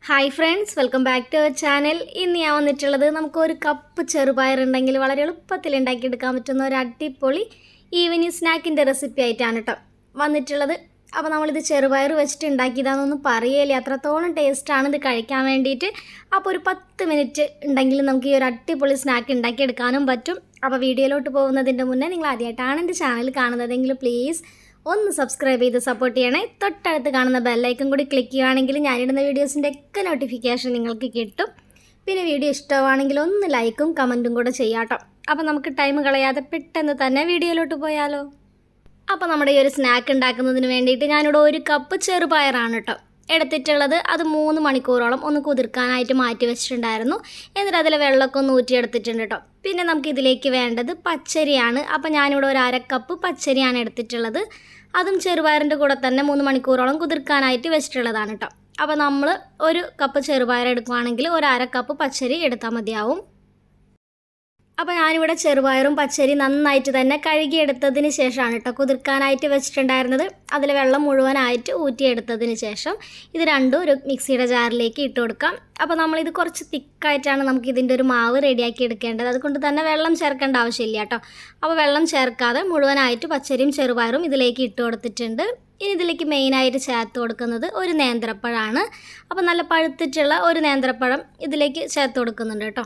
hi friends welcome back to our channel ഇന്ന് ഞാൻ വന്നിട്ടുള്ളത് നമുക്ക് ഒരു കപ്പ് ചെറുപയർ ഉണ്ടെങ്കിൽ വളരെ എളുപ്പത്തിൽ ഉണ്ടാക്കിയെടുക്കാൻ പറ്റുന്ന ഒരു അടിപൊളി ഈവനിങ് സ്നാക്കിൻ്റെ റെസിപ്പി ആയിട്ടാണ് കേട്ടോ വന്നിട്ടുള്ളത് അപ്പോൾ നമ്മളിത് ചെറുപയർ വെച്ചിട്ട് ഉണ്ടാക്കിയതാണെന്നൊന്നും പറയേല അത്രത്തോളം ടേസ്റ്റാണ് ഇത് കഴിക്കാൻ വേണ്ടിയിട്ട് അപ്പോൾ ഒരു പത്ത് മിനിറ്റ് ഉണ്ടെങ്കിൽ നമുക്ക് ഈ ഒരു അടിപൊളി സ്നാക്ക് ഉണ്ടാക്കിയെടുക്കാനും പറ്റും അപ്പോൾ വീഡിയോയിലോട്ട് പോകുന്നതിൻ്റെ മുന്നേ നിങ്ങൾ ആദ്യമായിട്ടാണ് എൻ്റെ ചാനൽ കാണുന്നതെങ്കിൽ പ്ലീസ് ഒന്ന് സബ്സ്ക്രൈബ് ചെയ്ത് സപ്പോർട്ട് ചെയ്യണേ തൊട്ടടുത്ത് കാണുന്ന ബെല്ലൈക്കൺ കൂടി ക്ലിക്ക് ചെയ്യുകയാണെങ്കിൽ ഞാനിടുന്ന വീഡിയോസിൻ്റെ ഒക്കെ നോട്ടിഫിക്കേഷൻ നിങ്ങൾക്ക് കിട്ടും പിന്നെ വീഡിയോ ഇഷ്ടമാണെങ്കിൽ ഒന്ന് ലൈക്കും കമൻറ്റും കൂടെ ചെയ്യാട്ടോ അപ്പോൾ നമുക്ക് ടൈം കളയാതെ പെട്ടെന്ന് തന്നെ വീഡിയോയിലോട്ട് പോയാലോ അപ്പോൾ നമ്മുടെ ഈ ഒരു സ്നാക്ക് ഉണ്ടാക്കുന്നതിന് വേണ്ടിയിട്ട് ഞാനിവിടെ ഒരു കപ്പ് ചെറുപയറാണ് കേട്ടോ എടുത്തിട്ടുള്ളത് അത് മൂന്ന് മണിക്കൂറോളം ഒന്ന് കുതിർക്കാനായിട്ട് മാറ്റി വെച്ചിട്ടുണ്ടായിരുന്നു എന്നിട്ട് അതിൽ വെള്ളമൊക്കെ ഒന്ന് ഊറ്റിയെടുത്തിട്ടുണ്ട് കേട്ടോ പിന്നെ നമുക്ക് ഇതിലേക്ക് വേണ്ടത് പച്ചരിയാണ് അപ്പോൾ ഞാനിവിടെ ഒരു അര കപ്പ് പച്ചരിയാണ് എടുത്തിട്ടുള്ളത് അതും ചെറുപയറിൻ്റെ കൂടെ തന്നെ മൂന്ന് മണിക്കൂറോളം കുതിർക്കാനായിട്ട് വെച്ചിട്ടുള്ളതാണ് കേട്ടോ അപ്പോൾ നമ്മൾ ഒരു കപ്പ് ചെറുപയർ എടുക്കുകയാണെങ്കിൽ ഒരു അര കപ്പ് പച്ചരി എടുത്താൽ മതിയാവും അപ്പോൾ ഞാനിവിടെ ചെറുപയറും പച്ചരി നന്നായിട്ട് തന്നെ കഴുകിയെടുത്തതിന് ശേഷമാണ് കേട്ടോ കുതിർക്കാനായിട്ട് വെച്ചിട്ടുണ്ടായിരുന്നത് അതിൽ വെള്ളം മുഴുവനായിട്ട് ഊറ്റിയെടുത്തതിന് ശേഷം ഇത് രണ്ടും ഒരു മിക്സിയുടെ ജാറിലേക്ക് ഇട്ട് കൊടുക്കാം അപ്പോൾ നമ്മളിത് കുറച്ച് തിക്കായിട്ടാണ് നമുക്ക് ഇതിൻ്റെ ഒരു മാവ് റെഡിയാക്കി എടുക്കേണ്ടത് അതുകൊണ്ട് തന്നെ വെള്ളം ചേർക്കേണ്ട ആവശ്യമില്ല കേട്ടോ അപ്പോൾ വെള്ളം ചേർക്കാതെ മുഴുവനായിട്ട് പച്ചരിയും ചെറുപയറും ഇതിലേക്ക് ഇട്ട് കൊടുത്തിട്ടുണ്ട് ഇനി ഇതിലേക്ക് മെയിനായിട്ട് ചേർത്ത് കൊടുക്കുന്നത് ഒരു നേന്ത്രപ്പഴമാണ് അപ്പോൾ നല്ല പഴുത്തിട്ടുള്ള ഒരു നേന്ത്രപ്പഴം ഇതിലേക്ക് ചേർത്ത് കൊടുക്കുന്നുണ്ട് കേട്ടോ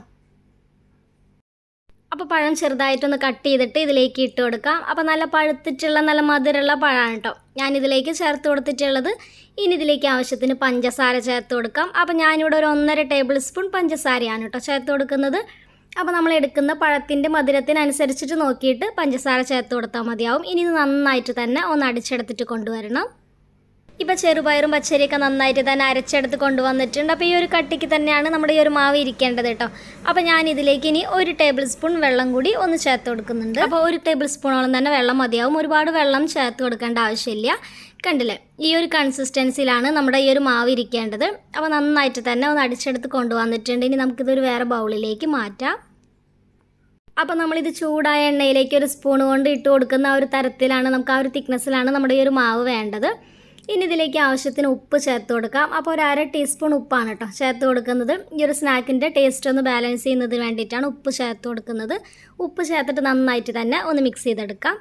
അപ്പോൾ പഴം ചെറുതായിട്ടൊന്ന് കട്ട് ചെയ്തിട്ട് ഇതിലേക്ക് ഇട്ട് കൊടുക്കാം അപ്പോൾ നല്ല പഴുത്തിട്ടുള്ള നല്ല മധുരമുള്ള പഴമാണ് കേട്ടോ ഞാൻ ഇതിലേക്ക് ചേർത്ത് കൊടുത്തിട്ടുള്ളത് ഇനി ഇതിലേക്ക് ആവശ്യത്തിന് പഞ്ചസാര ചേർത്ത് കൊടുക്കാം അപ്പോൾ ഞാനിവിടെ ഒരു ഒന്നര ടേബിൾ സ്പൂൺ പഞ്ചസാരയാണ് കേട്ടോ ചേർത്ത് കൊടുക്കുന്നത് അപ്പോൾ നമ്മൾ എടുക്കുന്ന പഴത്തിൻ്റെ മധുരത്തിനനുസരിച്ചിട്ട് നോക്കിയിട്ട് പഞ്ചസാര ചേർത്ത് കൊടുത്താൽ മതിയാവും ഇനി ഇത് നന്നായിട്ട് തന്നെ ഒന്ന് അടിച്ചെടുത്തിട്ട് കൊണ്ടുവരണം ഇപ്പോൾ ചെറുപയറും പച്ചരിയൊക്കെ നന്നായിട്ട് തന്നെ അരച്ചെടുത്ത് കൊണ്ടുവന്നിട്ടുണ്ട് അപ്പോൾ ഈ ഒരു കട്ടിക്ക് തന്നെയാണ് നമ്മുടെ ഈ ഒരു മാവ് ഇരിക്കേണ്ടത് കേട്ടോ അപ്പോൾ ഞാൻ ഇതിലേക്ക് ഇനി ഒരു ടേബിൾ സ്പൂൺ വെള്ളം കൂടി ഒന്ന് ചേർത്ത് കൊടുക്കുന്നുണ്ട് അപ്പോൾ ഒരു ടേബിൾ സ്പൂണോളം തന്നെ വെള്ളം മതിയാവും ഒരുപാട് വെള്ളം ചേർത്ത് കൊടുക്കേണ്ട ആവശ്യമില്ല കണ്ടില്ലേ ഈ ഒരു കൺസിസ്റ്റൻസിയിലാണ് നമ്മുടെ ഈ ഒരു മാവ് ഇരിക്കേണ്ടത് അപ്പോൾ നന്നായിട്ട് തന്നെ ഒന്ന് അടിച്ചെടുത്ത് കൊണ്ടുവന്നിട്ടുണ്ട് ഇനി നമുക്കിതൊരു വേറെ ബൗളിലേക്ക് മാറ്റാം അപ്പോൾ നമ്മളിത് ചൂടായ എണ്ണയിലേക്ക് ഒരു സ്പൂൺ കൊണ്ട് ഇട്ട് കൊടുക്കുന്ന ആ ഒരു തരത്തിലാണ് നമുക്ക് ആ ഒരു തിക്നെസ്സിലാണ് നമ്മുടെ ഈ ഒരു മാവ് വേണ്ടത് ഇനി ഇതിലേക്ക് ആവശ്യത്തിന് ഉപ്പ് ചേർത്ത് കൊടുക്കാം അപ്പോൾ ഒരു അര ടീസ്പൂൺ ഉപ്പാണ് കേട്ടോ ചേർത്ത് കൊടുക്കുന്നത് ഈ ഒരു സ്നാക്കിൻ്റെ ടേസ്റ്റ് ഒന്ന് ബാലൻസ് ചെയ്യുന്നതിന് വേണ്ടിയിട്ടാണ് ഉപ്പ് ചേർത്ത് കൊടുക്കുന്നത് ഉപ്പ് ചേർത്തിട്ട് നന്നായിട്ട് തന്നെ ഒന്ന് മിക്സ് ചെയ്തെടുക്കാം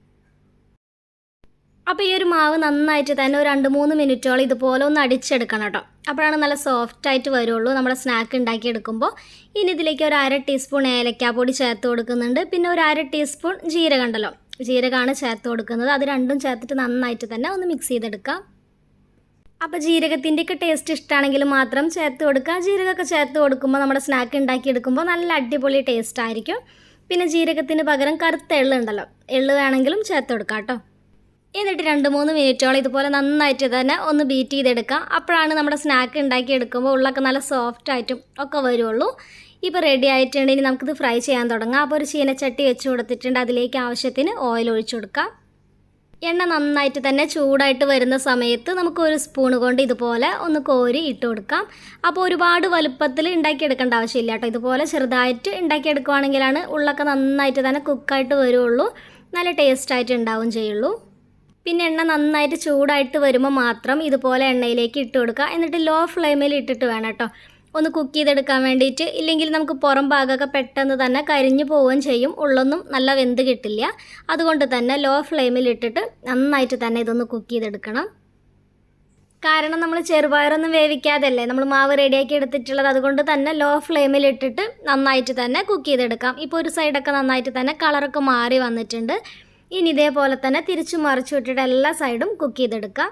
അപ്പോൾ ഈ ഒരു മാവ് നന്നായിട്ട് തന്നെ ഒരു രണ്ട് മൂന്ന് മിനിറ്റോളം ഇതുപോലെ ഒന്ന് അടിച്ചെടുക്കണം കേട്ടോ അപ്പോഴാണ് നല്ല സോഫ്റ്റ് ആയിട്ട് വരുള്ളൂ നമ്മുടെ സ്നാക്ക് ഉണ്ടാക്കിയെടുക്കുമ്പോൾ ഇനി ഇതിലേക്ക് ഒരു അര ടീസ്പൂൺ ഏലക്കാപ്പൊടി ചേർത്ത് കൊടുക്കുന്നുണ്ട് പിന്നെ ഒരു അര ടീസ്പൂൺ ജീരകം ഉണ്ടല്ലോ ജീരകമാണ് ചേർത്ത് കൊടുക്കുന്നത് അത് രണ്ടും ചേർത്തിട്ട് നന്നായിട്ട് തന്നെ ഒന്ന് മിക്സ് ചെയ്തെടുക്കാം അപ്പോൾ ജീരകത്തിൻ്റെയൊക്കെ ടേസ്റ്റ് ഇഷ്ടമാണെങ്കിൽ മാത്രം ചേർത്ത് കൊടുക്കുക ജീരകമൊക്കെ ചേർത്ത് കൊടുക്കുമ്പോൾ നമ്മുടെ സ്നാക്ക് ഉണ്ടാക്കിയെടുക്കുമ്പോൾ നല്ല അടിപൊളി ടേസ്റ്റ് ആയിരിക്കും പിന്നെ ജീരകത്തിന് പകരം കറുത്ത എള്ള് ഉണ്ടല്ലോ എള്ള് വേണമെങ്കിലും ചേർത്ത് കൊടുക്കാം കേട്ടോ എന്നിട്ട് രണ്ട് മൂന്ന് മിനിറ്റോളം ഇതുപോലെ നന്നായിട്ട് തന്നെ ഒന്ന് ബീറ്റ് ചെയ്തെടുക്കാം അപ്പോഴാണ് നമ്മുടെ സ്നാക്ക് ഉണ്ടാക്കിയെടുക്കുമ്പോൾ ഉള്ളൊക്കെ നല്ല സോഫ്റ്റ് ആയിട്ടും ഒക്കെ വരുള്ളൂ ഇപ്പോൾ റെഡി ആയിട്ടുണ്ടെങ്കിൽ നമുക്കിത് ഫ്രൈ ചെയ്യാൻ തുടങ്ങാം അപ്പോൾ ഒരു ചീനച്ചട്ടി വെച്ച് കൊടുത്തിട്ടുണ്ട് അതിലേക്ക് ആവശ്യത്തിന് ഓയിൽ ഒഴിച്ചു കൊടുക്കാം എണ്ണ നന്നായിട്ട് തന്നെ ചൂടായിട്ട് വരുന്ന സമയത്ത് നമുക്ക് ഒരു സ്പൂൺ കൊണ്ട് ഇതുപോലെ ഒന്ന് കോരി ഇട്ട് കൊടുക്കാം അപ്പോൾ ഒരുപാട് വലുപ്പത്തിൽ ഉണ്ടാക്കിയെടുക്കേണ്ട ആവശ്യമില്ല കേട്ടോ ഇതുപോലെ ചെറുതായിട്ട് ഉണ്ടാക്കിയെടുക്കുവാണെങ്കിലാണ് ഉള്ളൊക്കെ നന്നായിട്ട് തന്നെ കുക്കായിട്ട് വരുള്ളൂ നല്ല ടേസ്റ്റായിട്ട് ഉണ്ടാവും ചെയ്യുള്ളൂ പിന്നെ എണ്ണ നന്നായിട്ട് ചൂടായിട്ട് വരുമ്പോൾ മാത്രം ഇതുപോലെ എണ്ണയിലേക്ക് ഇട്ട് കൊടുക്കുക എന്നിട്ട് ലോ ഫ്ലെയിമിൽ ഇട്ടിട്ട് വേണം കേട്ടോ ഒന്ന് കുക്ക് ചെയ്തെടുക്കാൻ വേണ്ടിയിട്ട് ഇല്ലെങ്കിൽ നമുക്ക് പുറം ഭാഗമൊക്കെ പെട്ടെന്ന് തന്നെ കരിഞ്ഞു പോവുകയും ചെയ്യും ഉള്ളൊന്നും നല്ല വെന്ത് കിട്ടില്ല അതുകൊണ്ട് തന്നെ ലോ ഫ്ലെയിമിൽ ഇട്ടിട്ട് നന്നായിട്ട് തന്നെ ഇതൊന്ന് കുക്ക് ചെയ്തെടുക്കണം കാരണം നമ്മൾ ചെറുപയറൊന്നും വേവിക്കാതല്ലേ നമ്മൾ മാവ് റെഡിയാക്കി എടുത്തിട്ടുള്ളത് അതുകൊണ്ട് തന്നെ ലോ ഫ്ലെയിമിൽ ഇട്ടിട്ട് നന്നായിട്ട് തന്നെ കുക്ക് ചെയ്തെടുക്കാം ഇപ്പോൾ ഒരു സൈഡൊക്കെ നന്നായിട്ട് തന്നെ കളറൊക്കെ മാറി വന്നിട്ടുണ്ട് ഇനി ഇതേപോലെ തന്നെ തിരിച്ചു മറിച്ചു വിട്ടിട്ട് എല്ലാ സൈഡും കുക്ക് ചെയ്തെടുക്കാം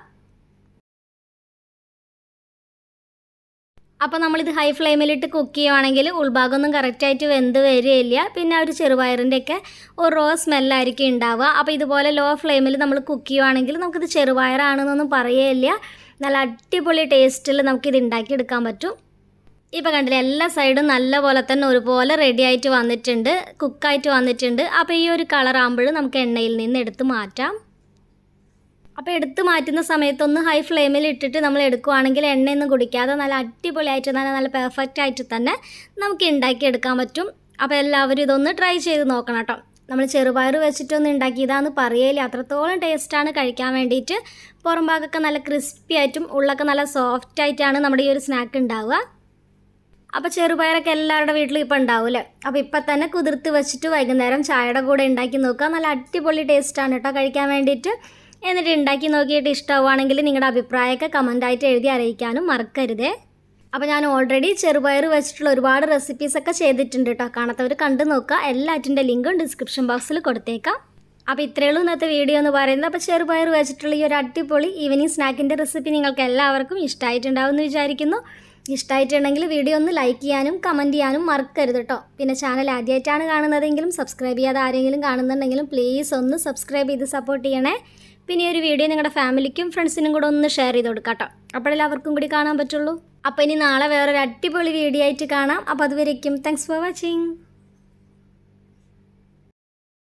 അപ്പോൾ നമ്മളിത് ഹൈ ഫ്ലെയിമിലിട്ട് കുക്ക് ചെയ്യുവാണെങ്കിൽ ഉൾഭാഗമൊന്നും കറക്റ്റായിട്ട് വെന്ത് വരികയില്ല പിന്നെ ഒരു ചെറുപയറിൻ്റെയൊക്കെ ഒരു റോ സ്മെല്ലായിരിക്കും ഉണ്ടാവുക അപ്പോൾ ഇതുപോലെ ലോ ഫ്ലെയിമിൽ നമ്മൾ കുക്ക് ചെയ്യുവാണെങ്കിൽ നമുക്കിത് ചെറുപയറാണെന്നൊന്നും പറയുകയില്ല നല്ല അടിപൊളി ടേസ്റ്റിൽ നമുക്കിത് ഉണ്ടാക്കിയെടുക്കാൻ പറ്റും ഇപ്പോൾ കണ്ടില്ലേ എല്ലാ സൈഡും നല്ല പോലെ തന്നെ ഒരുപോലെ റെഡി ആയിട്ട് വന്നിട്ടുണ്ട് കുക്കായിട്ട് വന്നിട്ടുണ്ട് അപ്പോൾ ഈ ഒരു കളർ ആകുമ്പോൾ നമുക്ക് എണ്ണയിൽ നിന്ന് എടുത്ത് മാറ്റാം അപ്പോൾ എടുത്ത് മാറ്റുന്ന സമയത്തൊന്ന് ഹൈ ഫ്ലെയിമിൽ ഇട്ടിട്ട് നമ്മൾ എടുക്കുവാണെങ്കിൽ എണ്ണയൊന്നും കുടിക്കാതെ നല്ല അടിപൊളിയായിട്ട് തന്നെ നല്ല പെർഫെക്റ്റ് ആയിട്ട് തന്നെ നമുക്ക് ഉണ്ടാക്കിയെടുക്കാൻ പറ്റും അപ്പോൾ എല്ലാവരും ഇതൊന്ന് ട്രൈ ചെയ്ത് നോക്കണം കേട്ടോ നമ്മൾ ചെറുപയർ വെച്ചിട്ടൊന്നും ഉണ്ടാക്കിയതാന്ന് പറയല് അത്രത്തോളം ടേസ്റ്റാണ് കഴിക്കാൻ വേണ്ടിയിട്ട് പുറം ഭാഗമൊക്കെ നല്ല ക്രിസ്പി ആയിട്ടും ഉള്ളൊക്കെ നല്ല സോഫ്റ്റ് ആയിട്ടാണ് നമ്മുടെ ഈ ഒരു സ്നാക്ക് ഉണ്ടാവുക അപ്പോൾ ചെറുപയറൊക്കെ എല്ലാവരുടെ വീട്ടിലും ഇപ്പം ഉണ്ടാവും അല്ലേ അപ്പോൾ ഇപ്പം തന്നെ കുതിർത്ത് വെച്ചിട്ട് വൈകുന്നേരം ചായയുടെ കൂടെ ഉണ്ടാക്കി നോക്കുക നല്ല അടിപൊളി ടേസ്റ്റാണ് കേട്ടോ കഴിക്കാൻ വേണ്ടിയിട്ട് എന്നിട്ട് ഉണ്ടാക്കി നോക്കിയിട്ട് ഇഷ്ടമാവുകയാണെങ്കിൽ നിങ്ങളുടെ അഭിപ്രായമൊക്കെ കമൻ്റായിട്ട് എഴുതി അറിയിക്കാനും മറക്കരുതേ അപ്പോൾ ഞാൻ ഓൾറെഡി ചെറുപയർ വെച്ചിട്ടുള്ള ഒരുപാട് റെസിപ്പീസൊക്കെ ചെയ്തിട്ടുണ്ട് കേട്ടോ കാണാത്തവർ കണ്ടു നോക്കുക എല്ലാറ്റിൻ്റെ ലിങ്കും ഡിസ്ക്രിപ്ഷൻ ബോക്സിൽ കൊടുത്തേക്കാം അപ്പോൾ ഇത്രയേ ഉള്ളൂ ഇന്നത്തെ വീഡിയോ എന്ന് പറയുന്നത് അപ്പോൾ ചെറുപയർ വെച്ചിട്ടുള്ള ഈ ഒരു അടിപൊളി ഈവനിങ് സ്നാക്കിൻ്റെ റെസിപ്പി നിങ്ങൾക്ക് എല്ലാവർക്കും ഇഷ്ടമായിട്ടുണ്ടാവും എന്ന് വിചാരിക്കുന്നു ഇഷ്ടമായിട്ടുണ്ടെങ്കിൽ വീഡിയോ ഒന്ന് ലൈക്ക് ചെയ്യാനും കമൻറ്റ് ചെയ്യാനും മറക്കരുത് കേട്ടോ പിന്നെ ചാനൽ ആദ്യമായിട്ടാണ് കാണുന്നതെങ്കിലും സബ്സ്ക്രൈബ് ചെയ്യാതെ ആരെങ്കിലും കാണുന്നുണ്ടെങ്കിലും പ്ലീസ് ഒന്ന് സബ്സ്ക്രൈബ് ചെയ്ത് സപ്പോർട്ട് ചെയ്യണേ പിന്നെ ഈ ഒരു വീഡിയോ നിങ്ങളുടെ ഫാമിലിക്കും ഫ്രണ്ട്സിനും കൂടെ ഒന്ന് ഷെയർ ചെയ്ത് കൊടുക്കാം കേട്ടോ അപ്പോഴല്ലേ അവർക്കും കൂടി കാണാൻ പറ്റുള്ളൂ അപ്പോൾ ഇനി നാളെ വേറൊരു അടിപൊളി വീഡിയോ ആയിട്ട് കാണാം അപ്പോൾ അതുവരേക്കും താങ്ക്സ് ഫോർ വാച്ചിങ്